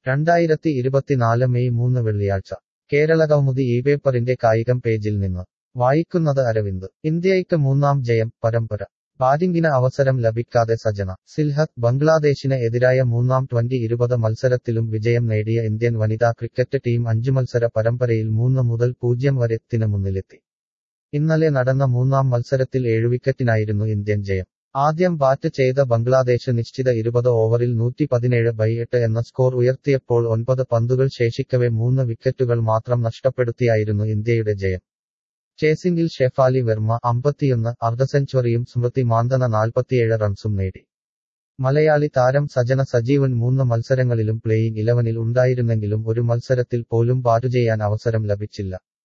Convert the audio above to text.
രണ്ടായിരത്തി ഇരുപത്തിനാല് മെയ് മൂന്ന് വെള്ളിയാഴ്ച കേരള കൗമുദി ഈ പേപ്പറിന്റെ കായികം പേജിൽ നിന്ന് വായിക്കുന്നത് അരവിന്ദ് ഇന്ത്യയ്ക്ക് മൂന്നാം ജയം പരമ്പര ബാറ്റിംഗിന് അവസരം ലഭിക്കാതെ സജന സിൽഹത്ത് ബംഗ്ലാദേശിന് എതിരായ മൂന്നാം ട്വന്റി ഇരുപത് മത്സരത്തിലും വിജയം നേടിയ ഇന്ത്യൻ വനിതാ ക്രിക്കറ്റ് ടീം അഞ്ചു മത്സര പരമ്പരയിൽ മൂന്ന് മുതൽ പൂജ്യം വരെ ത്തിന് മുന്നിലെത്തി ഇന്നലെ നടന്ന മൂന്നാം മത്സരത്തിൽ ഏഴു വിക്കറ്റിനായിരുന്നു ഇന്ത്യൻ ജയം ആദ്യം ബാറ്റ് ചെയ്ത ബംഗ്ലാദേശ് നിശ്ചിത ഇരുപത് ഓവറിൽ നൂറ്റി പതിനേഴ് ബൈ എട്ട് എന്ന സ്കോർ ഉയർത്തിയപ്പോൾ ഒൻപത് പന്തുകൾ ശേഷിക്കവെ മൂന്ന് വിക്കറ്റുകൾ മാത്രം നഷ്ടപ്പെടുത്തിയായിരുന്നു ഇന്ത്യയുടെ ജയം ചേസിംഗിൽ ഷെഫാലി വെർമ്മ അമ്പത്തിയൊന്ന് അർദ്ധസെഞ്ചുറിയും സ്മൃതി മാന്തന നാൽപ്പത്തിയേഴ് റൺസും നേടി മലയാളി താരം സജന സജീവൻ മൂന്ന് മത്സരങ്ങളിലും പ്ലേയിങ് ഇലവനിൽ ഉണ്ടായിരുന്നെങ്കിലും ഒരു മത്സരത്തിൽ പോലും ബാറ്റു ചെയ്യാൻ അവസരം ലഭിച്ചില്ല